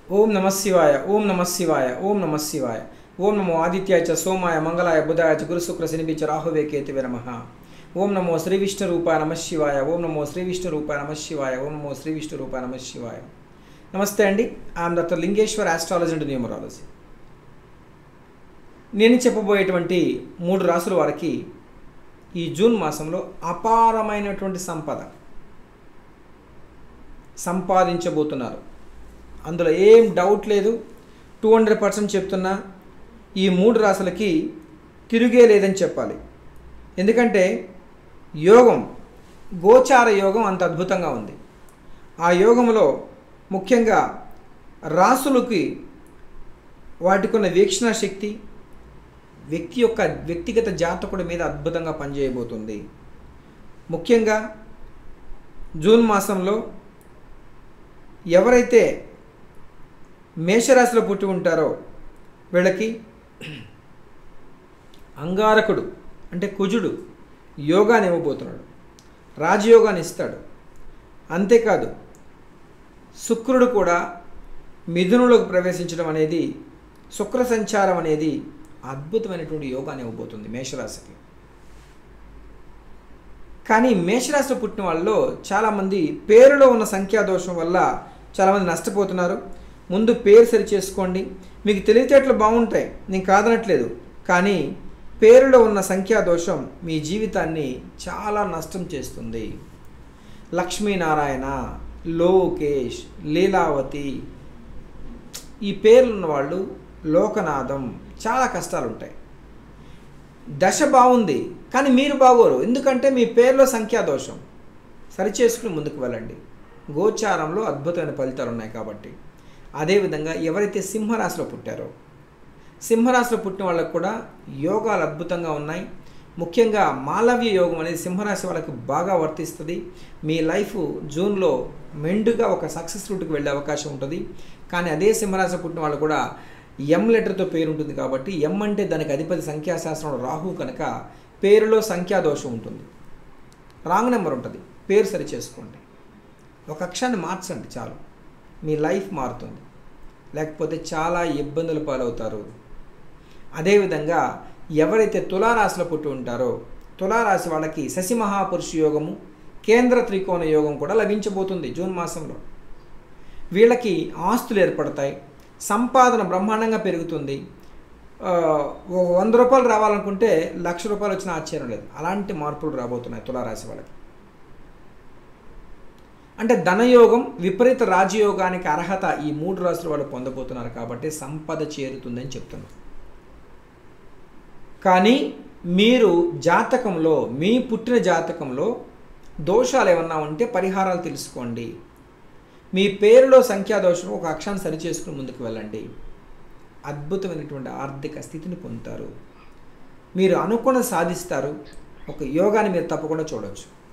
ఓం నమ శివాయ ఓం నమ శివాయ ఓం నమ శివాయ ఓం నమో ఆదిత్యాయ చ సోమాయ మంగళాయ బుధాయ చ గురు శుక్ర శనిభి చ రాహువే కేతువే నమ ఓం నమో శ్రీ విష్ణు రూపాయ నమ శివాయ ఓం నమో శ్రీ విష్ణు రూపాయ నమ శివాయ ఓం నమో శ్రీ విష్ణు రూపాయ నమ శివాయ నమస్తే అండి I'm doctor Lingeshwar astrology and numerology నేను చెప్పబోయేటువంటి మూడు రాసుల వారికి ఈ జూన్ మాసంలో అపారమైనటువంటి సంపద సంపాదించబోతున్నారు అందులో ఏం డౌట్ లేదు టూ హండ్రెడ్ పర్సెంట్ చెప్తున్నా ఈ మూడు రాసులకి తిరిగే లేదని చెప్పాలి ఎందుకంటే యోగం గోచార యోగం అంత అద్భుతంగా ఉంది ఆ యోగంలో ముఖ్యంగా రాసులకి వాటికున్న వీక్షణ శక్తి వ్యక్తి యొక్క వ్యక్తిగత జాతకుడి మీద అద్భుతంగా పనిచేయబోతుంది ముఖ్యంగా జూన్ మాసంలో ఎవరైతే మేషరాశిలో పుట్టి ఉంటారో వీళ్ళకి అంగారకుడు అంటే కుజుడు యోగాని ఇవ్వబోతున్నాడు రాజయోగాన్ని ఇస్తాడు అంతేకాదు శుక్రుడు కూడా మిథునులోకి ప్రవేశించడం అనేది శుక్ర సంచారం అనేది అద్భుతమైనటువంటి యోగాన్ని ఇవ్వబోతుంది మేషరాశికి కానీ మేషరాశిలో పుట్టిన వాళ్ళలో చాలామంది పేరులో ఉన్న సంఖ్యాదోషం వల్ల చాలామంది నష్టపోతున్నారు ముందు పేరు సరి చేసుకోండి మీకు తెలివితేటలు బాగుంటాయి నేను కాదనట్లేదు కానీ పేరులో ఉన్న సంఖ్యాదోషం మీ జీవితాన్ని చాలా నష్టం చేస్తుంది లక్ష్మీనారాయణ లోకేష్ లీలావతి ఈ పేర్లు ఉన్న వాళ్ళు లోకనాథం చాలా కష్టాలు ఉంటాయి దశ బాగుంది కానీ మీరు బాగోరు ఎందుకంటే మీ పేరులో సంఖ్యాదోషం సరిచేసుకుని ముందుకు వెళ్ళండి గోచారంలో అద్భుతమైన ఫలితాలు ఉన్నాయి కాబట్టి అదేవిధంగా ఎవరైతే సింహరాశిలో పుట్టారో సింహరాశిలో పుట్టిన వాళ్ళకు కూడా యోగాలు అద్భుతంగా ఉన్నాయి ముఖ్యంగా మాలవ్య యోగం అనేది సింహరాశి వాళ్ళకి బాగా వర్తిస్తుంది మీ లైఫ్ జూన్లో మెండుగా ఒక సక్సెస్ రూట్కి వెళ్ళే అవకాశం ఉంటుంది కానీ అదే సింహరాశి పుట్టిన వాళ్ళు కూడా ఎం లెటర్తో పేరు ఉంటుంది కాబట్టి ఎం అంటే దానికి అధిపతి సంఖ్యాశాస్త్రంలో రాహు కనుక పేరులో సంఖ్యాదోషం ఉంటుంది రాంగ్ నెంబర్ ఉంటుంది పేరు సరి చేసుకోండి ఒక అక్షరాన్ని మార్చండి చాలు మీ లైఫ్ మారుతుంది లేకపోతే చాలా ఇబ్బందులు పాలవుతారు అదేవిధంగా ఎవరైతే తులారాశిలో పుట్టి ఉంటారో తులారాశి వాళ్ళకి శశి మహాపురుష యోగము కేంద్ర త్రికోణ యోగం కూడా లభించబోతుంది జూన్ మాసంలో వీళ్ళకి ఆస్తులు ఏర్పడతాయి సంపాదన బ్రహ్మాండంగా పెరుగుతుంది ఓ వంద రూపాయలు రావాలనుకుంటే లక్ష రూపాయలు వచ్చిన ఆశ్చర్యం లేదు అలాంటి మార్పులు రాబోతున్నాయి తులారాశి వాళ్ళకి అంటే ధనయోగం విపరీత రాజయోగానికి అర్హత ఈ మూడు రాశులు వాళ్ళు పొందబోతున్నారు కాబట్టి సంపద చేరుతుందని చెప్తున్నారు కానీ మీరు జాతకంలో మీ పుట్టిన జాతకంలో దోషాలు ఏమన్నా ఉంటే పరిహారాలు తెలుసుకోండి మీ పేరులో సంఖ్యాదోషం ఒక అక్షరాన్ని సరిచేసుకుని ముందుకు వెళ్ళండి అద్భుతమైనటువంటి ఆర్థిక స్థితిని పొందుతారు మీరు అనుకున్న సాధిస్తారు ఒక యోగాన్ని మీరు తప్పకుండా చూడవచ్చు